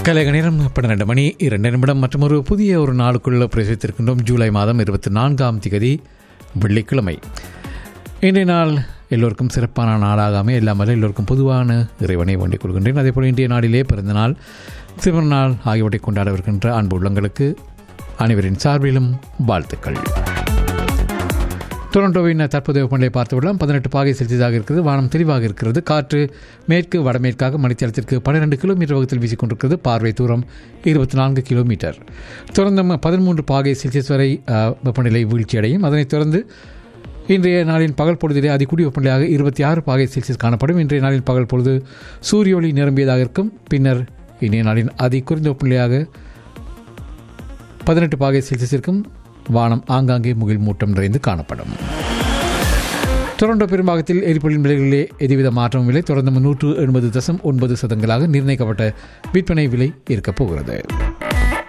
கலைக நேரம் பன்னிரண்டு மணி இரண்டு நிமிடம் மற்றும் ஒரு புதிய ஒரு நாளுக்குள்ள பிரவேசித்திருக்கின்றோம் ஜூலை மாதம் இருபத்தி நான்காம் திகதி வெள்ளிக்கிழமை இன்றைய நாள் எல்லோருக்கும் சிறப்பான நாளாக அமைய இல்லாமல் எல்லோருக்கும் பொதுவான இறைவனை வேண்டிக் கொள்கின்றேன் அதேபோல் இன்றைய நாளிலே பிறந்த நாள் சிவன் நாள் ஆகியவற்றை கொண்டாடவிருக்கின்ற அன்பு உள்ளங்களுக்கு அனைவரின் சார்பிலும் வாழ்த்துக்கள் டொரண்டோவின் தற்போதைய வெப்பநிலை பார்த்து விடலாம் பதினெட்டு பாகை செல்சியஸாக இருக்கிறது வானம் தெளிவாக இருக்கிறது காற்று மேற்கு வடமேற்காக மணித்தளத்திற்கு பன்னிரெண்டு கிலோமீட்டர் வேகத்தில் வீசிக்கொண்டிருக்கிறது பார்வை தூரம் இருபத்தி நான்கு கிலோமீட்டர் தொடர்ந்து பதிமூன்று பாகை செல்சியஸ் வரை அஹ், வெப்பநிலை வீழ்ச்சியடையும் அதனைத் தொடர்ந்து இன்றைய நாளின் பகல் பொழுதிலே அதிகூடிய வெப்பநிலையாக இருபத்தி ஆறு பாகை செல்சியஸ் காணப்படும் இன்றைய நாளின் பகல் பொழுது சூரிய ஒளி நிரம்பியதாக இருக்கும் பின்னர் இன்றைய நாளின் அதி குறைந்த வெப்பநிலையாக பதினெட்டு பாகை செல்சியஸ் இருக்கும் வானம் ஆங்காங்கே முகில் மூட்டம் நிறைந்து காணப்படும் டொரண்டோ பெரும்பாகத்தில் எரிபொருளின் விலைகளிலே எதுவித மாற்றமும் இல்லை தொடர்ந்து நூற்று எண்பது தசம் ஒன்பது சதங்களாக நிர்ணயிக்கப்பட்ட விற்பனை விலை இருக்கப் போகிறது